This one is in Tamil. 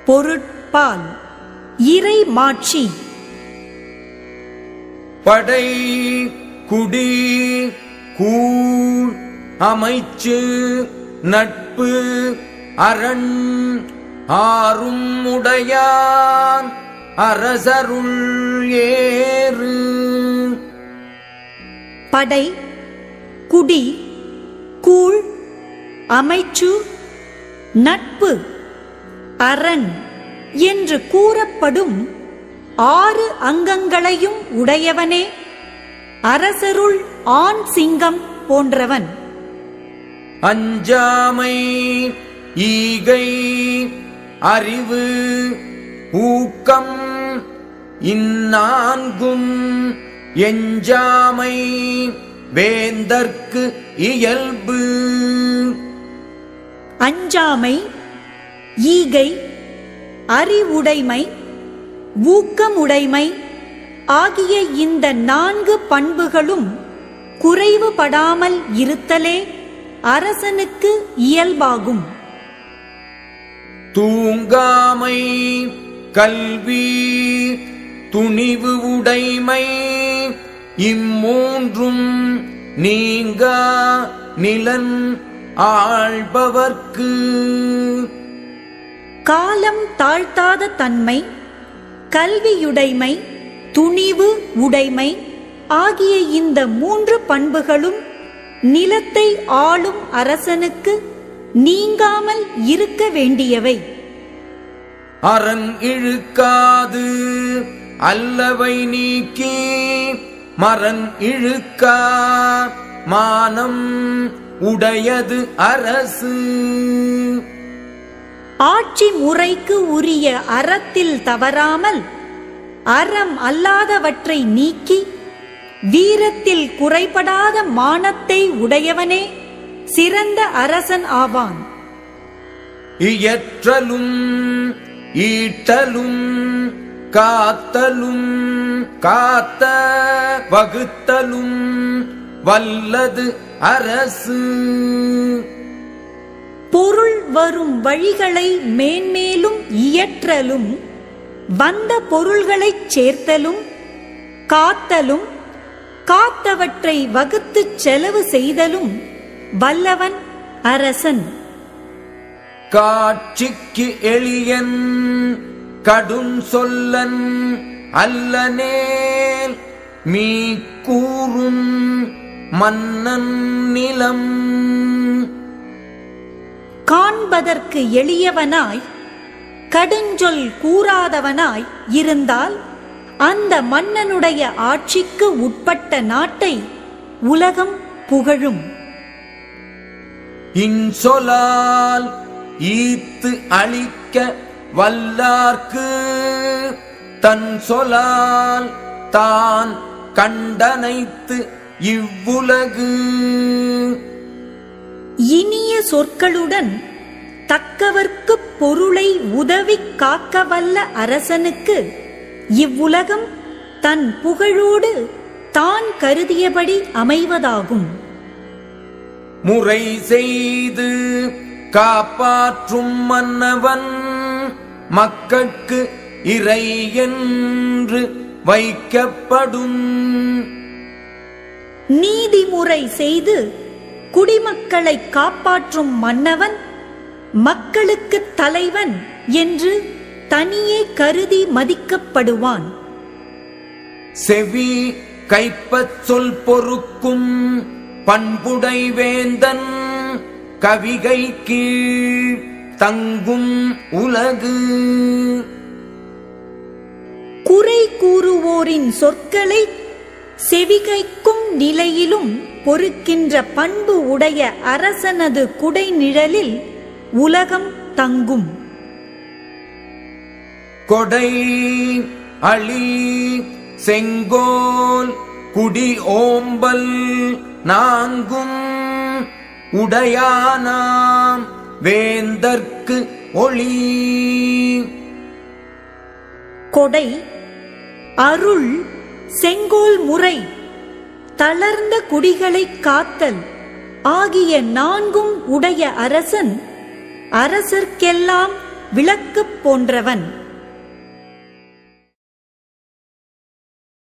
பொருட்பால் இறை மாட்சி படை குடி கூழ் அமைச்சு நட்பு அரண் ஆறும் உடையான் அரசருள் ஏறு படை குடி கூழ் அமைச்சு நட்பு அரண் என்று கூறப்படும் ஆறு அங்கங்களையும் உடையவனே அரசருள் ஆண் சிங்கம் போன்றவன் அஞ்சாமை ஈகை அறிவு ஊக்கம் இந்நான்கும் எஞ்சாமை வேந்தர்க்கு இயல்பு அஞ்சாமை ஈகை அறிவுடைமை ஊக்கமுடைமை ஆகிய இந்த நான்கு பண்புகளும் குறைவுபடாமல் இருத்தலே அரசனுக்கு இயல்பாகும் தூங்காமை கல்வி துணிவு உடைமை இம்மூன்றும் நீங்கா நிலன் ஆள்பவர்க்கு காலம் தாழ்த்தாத தன்மை கல்வியுடைமை துணிவு உடைமை ஆகிய இந்த மூன்று பண்புகளும் நிலத்தை ஆளும் அரசனுக்கு நீங்காமல் இருக்க வேண்டியவை அரண் இழுக்காது அல்லவை நீக்கி மரண் இழுக்கா மானம் உடையது அரசு ஆட்சி முறைக்கு உரிய அறத்தில் தவறாமல் அறம் அல்லாதவற்றை நீக்கி வீரத்தில் குறைபடாத மானத்தை உடையவனே சிறந்த அரசன் ஆவான் இயற்றலும் ஈட்டலும் காத்தலும் காத்த வகுத்தலும் வல்லது அரசு பொருள் வரும் வழிகளை மேன்மேலும் இயற்றலும் வந்த பொருள்களைச் சேர்த்தலும் காத்தலும் காத்தவற்றை வகுத்துச் செலவு செய்தலும் வல்லவன் அரசன் காட்சிக்கு எளியன் கடும் சொல்லன் அல்லனேல் மீ கூறும் மன்னன் நிலம் காண்பதற்கு எளியவனாய் கடுஞ்சொல் கூறாதவனாய் இருந்தால் அந்த மன்னனுடைய ஆட்சிக்கு உட்பட்ட நாட்டை உலகம் புகழும் இன்சொலால் ஈத்து அழிக்க வல்லார்க்கு தன் சொலால் தான் கண்டனைத்து இவ்வுலகு இனிய சொற்களுடன் தக்கவர்க்குப் பொருளை உதவிக் காக்க வல்ல அரசனுக்கு இவ்வுலகம் தன் புகழோடு தான் கருதியபடி அமைவதாகும் முறை செய்து காப்பாற்றும் மன்னவன் மக்கட்கு இறை என்று வைக்கப்படும் நீதிமுறை செய்து குடிமக்களை காப்பாற்றும் மன்னவன் மக்களுக்குத் தலைவன் என்று தனியே கருதி மதிக்கப்படுவான் செவி கைப்பச் சொல் பொறுக்கும் பண்புடை வேந்தன் கவிகை கீழ் தங்கும் உலகு குறை கூறுவோரின் சொற்களை செவிகைக்கும் நிலையிலும் பொறுக்கின்ற பண்பு உடைய அரசனது குடைநிழலில் உலகம் தங்கும் கொடை அழி செங்கோல் குடி ஓம்பல் நான்கும் உடையானாம் வேந்தர்க்கு ஒளி கொடை அருள் செங்கோல் முறை தளர்ந்த குடிகளைக் காத்தல் ஆகிய நான்கும் உடைய அரசன் அரசர்க்கெல்லாம் விளக்குப் போன்றவன்